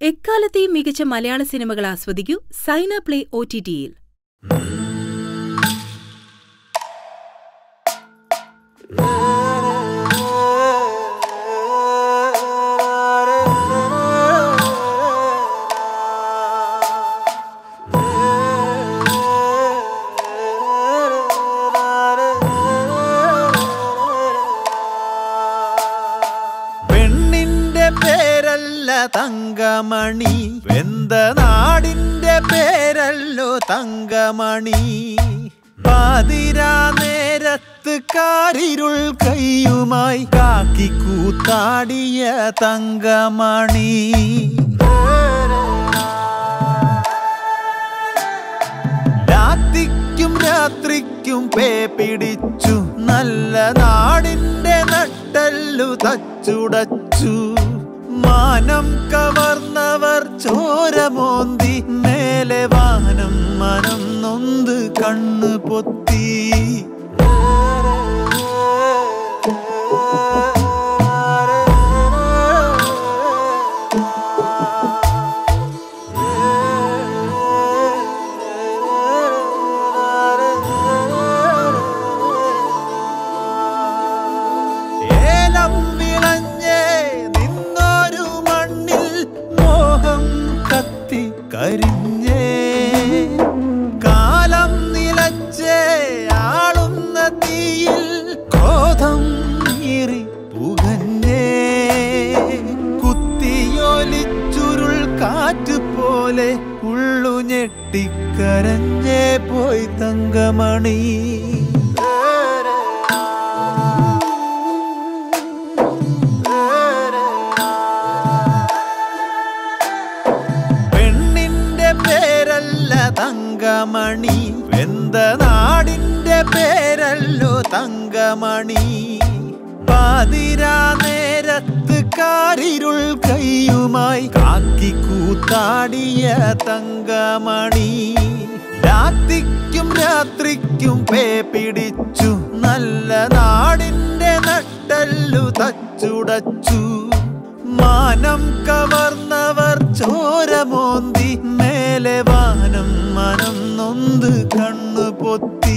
എക്കാലത്തെയും മികച്ച മലയാള സിനിമകൾ ആസ്വദിക്കൂ സൈന പ്ലേ ഒ ടി ടിയിൽ പെണ്ണിന്റെ പേരല്ല തങ്കമണി വെന്ത നാടിന്റെ പേരല്ലോ തങ്കമണി പാതിരാ നേരത്ത് കാരിരുൾ കൈയുമായി കാക്കി കൂത്താടിയ തങ്കമണി രാത്രിക്കും രാത്രിക്കും പേ പിടിച്ചു നല്ല നാടിന്റെ നട്ടല്ലു തച്ചുടച്ചു മാനം കവർന്നവർ ചോരമോന്തി മേലെ വാനം മനം നൊന്ത് കണ്ണു പൊത്തി ഏലം വിളഞ്ഞേ നിന്നൊരു മണ്ണിൽ മോഹം കത്തി കരിഞ്ഞേ കാലം നിലച്ചേ ആളുന്ന തീയിൽ ക്രോധം ഈറി പുകഞ്ഞേ കുത്തിയൊലിച്ചുരുൾ കാറ്റ് പോലെ ഉള്ളു ഞെട്ടിക്കരഞ്ഞേ പോയി തങ്കമണി പെണ്ണിന്റെ പേരല്ല തങ്കമണി വെന്ത നാടിന്റെ പേരല്ലോ തങ്കമണി പാതിരാ നേരത്ത് കാരിരുൾ കൈയുമായി കാക്കി കൂത്താടിയ തങ്കമണി രാത്രിക്കും രാത്രിക്കും പേ പിടിച്ചു നല്ല നാടിന്റെ നട്ടല്ലു തച്ചുടച്ചു മാനം കവർന്നവർ ചോരമോന്തി മേലെ വാനം മനം നൊന്ത് കണ്ണു പൊത്തി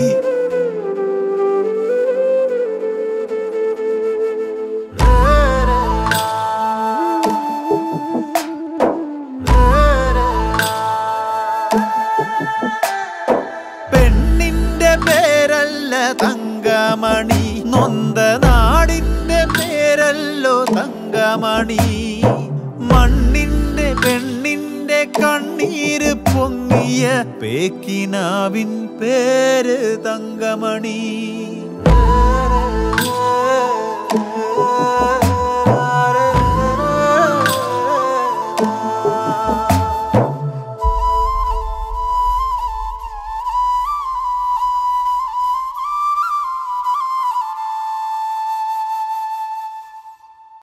പെണ്ണിന്റെ പേരല്ല തങ്കമണി നൊന്ത നാടിന്റെ പേരല്ലോ തങ്കമണി മണ്ണിന്റെ പെണ്ണിന്റെ കണ്ണീര് പൊങ്ങിയ പേക്കിനാവിൻ പേര് തങ്കമണി